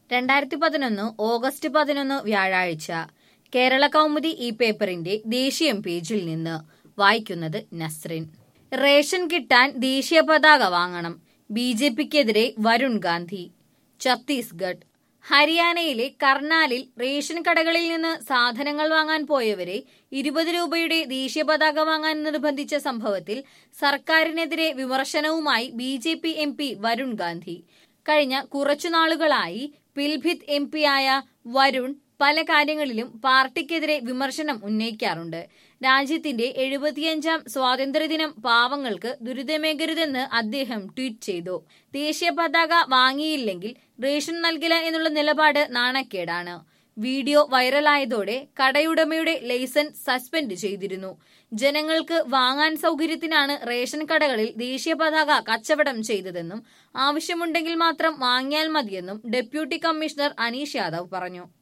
രണ്ടായിരത്തി പതിനൊന്ന് ഓഗസ്റ്റ് പതിനൊന്ന് വ്യാഴാഴ്ച കേരള കൗമുദി ഈ പേപ്പറിന്റെ ദേശീയം പേജിൽ നിന്ന് വായിക്കുന്നത് നസ്രിൻ റേഷൻ കിട്ടാൻ ദേശീയ പതാക വാങ്ങണം ബി ജെ പിക്കെതിരെ വരുൺ ഗാന്ധി ഛത്തീസ്ഗഡ് ഹരിയാനയിലെ കർണാലിൽ റേഷൻ കടകളിൽ നിന്ന് സാധനങ്ങൾ വാങ്ങാൻ പോയവരെ ഇരുപത് രൂപയുടെ ദേശീയ പതാക വാങ്ങാൻ നിർബന്ധിച്ച സംഭവത്തിൽ സർക്കാരിനെതിരെ വിമർശനവുമായി B J P M P Varun Gandhi കഴിഞ്ഞ കുറച്ചു നാളുകളായി പിൽഭിത് എം പിയായ വരുൺ പല കാര്യങ്ങളിലും പാർട്ടിക്കെതിരെ വിമർശനം ഉന്നയിക്കാറുണ്ട് രാജ്യത്തിന്റെ എഴുപത്തിയഞ്ചാം സ്വാതന്ത്ര്യദിനം പാവങ്ങൾക്ക് ദുരിതമേകരുതെന്ന് അദ്ദേഹം ട്വീറ്റ് ചെയ്തു ദേശീയ പതാക വാങ്ങിയില്ലെങ്കിൽ റേഷൻ നൽകില്ല എന്നുള്ള നിലപാട് നാണക്കേടാണ് വീഡിയോ വൈറലായതോടെ കടയുടമയുടെ ലൈസൻസ് സസ്പെൻഡ് ചെയ്തിരുന്നു ജനങ്ങൾക്ക് വാങ്ങാൻ സൗകര്യത്തിനാണ് റേഷൻ കടകളിൽ ദേശീയ പതാക കച്ചവടം ചെയ്തതെന്നും ആവശ്യമുണ്ടെങ്കിൽ മാത്രം വാങ്ങിയാൽ മതിയെന്നും ഡെപ്യൂട്ടി കമ്മീഷണർ അനീഷ് യാദവ് പറഞ്ഞു